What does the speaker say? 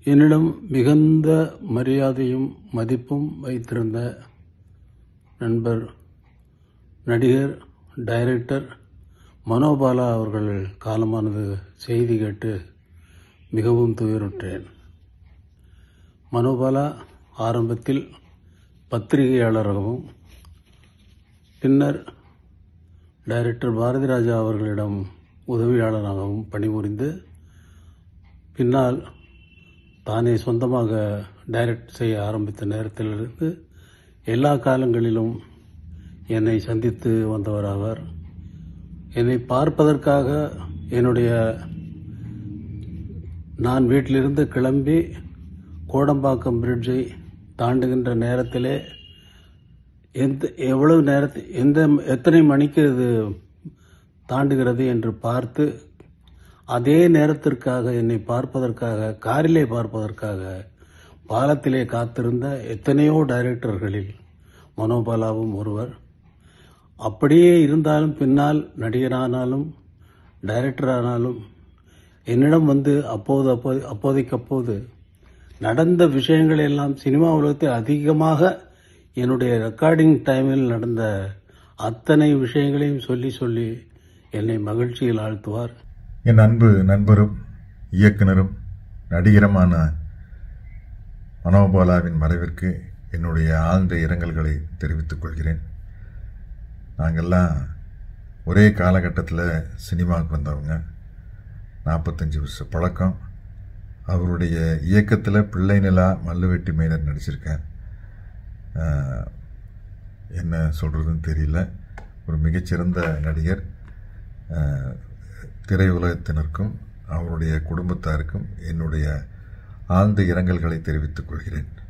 என்னிடம் மிகுந்த மரியாதையும் மதிப்பும் வைத்திருந்த நண்பர் நடிகர் டைரக்டர் மனோபாலா அவர்கள் காலமானது செய்தி கேட்டு மிகவும் துயருற்றேன் மனோபாலா ஆரம்பத்தில் பத்திரிகையாளராகவும் பின்னர் டைரக்டர் பாரதி ராஜா அவர்களிடம் உதவியாளராகவும் பணிபுரிந்து பின்னால் தானே சொந்தமாக டைரக்ட் செய்ய ஆரம்பித்த நேரத்திலிருந்து எல்லா காலங்களிலும் என்னை சந்தித்து வந்தவர் அவர் என்னை பார்ப்பதற்காக என்னுடைய நான் வீட்டிலிருந்து கிளம்பி கோடம்பாக்கம் பிரிட்ஜை தாண்டுகின்ற நேரத்திலே எந்த எவ்வளவு நேரத்து எந்த எத்தனை மணிக்கு இது தாண்டுகிறது என்று பார்த்து அதே நேரத்திற்காக என்னை பார்ப்பதற்காக காரிலே பார்ப்பதற்காக பாலத்திலே காத்திருந்த எத்தனையோ டைரக்டர்களில் மனோபாலாவும் ஒருவர் அப்படியே இருந்தாலும் பின்னால் நடிகரானாலும் டைரக்டர் ஆனாலும் என்னிடம் வந்து அப்போது அப்போது அப்போதைக்கப்போது நடந்த விஷயங்கள் எல்லாம் சினிமா உலகத்தில் அதிகமாக என்னுடைய ரெக்கார்டிங் டைமில் நடந்த அத்தனை விஷயங்களையும் சொல்லி சொல்லி என்னை மகிழ்ச்சியில் ஆழ்த்துவார் என் அன்பு நண்பரும் இயக்குனரும் நடிகருமான மனோபாலாவின் மறைவிற்கு என்னுடைய ஆழ்ந்த இரங்கல்களை தெரிவித்துக் கொள்கிறேன் நாங்கள்லாம் ஒரே காலகட்டத்தில் சினிமாவுக்கு வந்தவங்க நாற்பத்தஞ்சு வருஷ பழக்கம் அவருடைய இயக்கத்தில் பிள்ளை நிலா மல்லுவெட்டி மேனர் நடிச்சிருக்கேன் ஆஹ், என்ன சொல்கிறதுன்னு தெரியல ஒரு மிகச்சிறந்த நடிகர் ஆஹ், திரையுலகத்தினருக்கும் அவருடைய குடும்பத்தாருக்கும் என்னுடைய ஆழ்ந்த இரங்கல்களை தெரிவித்துக் கொள்கிறேன்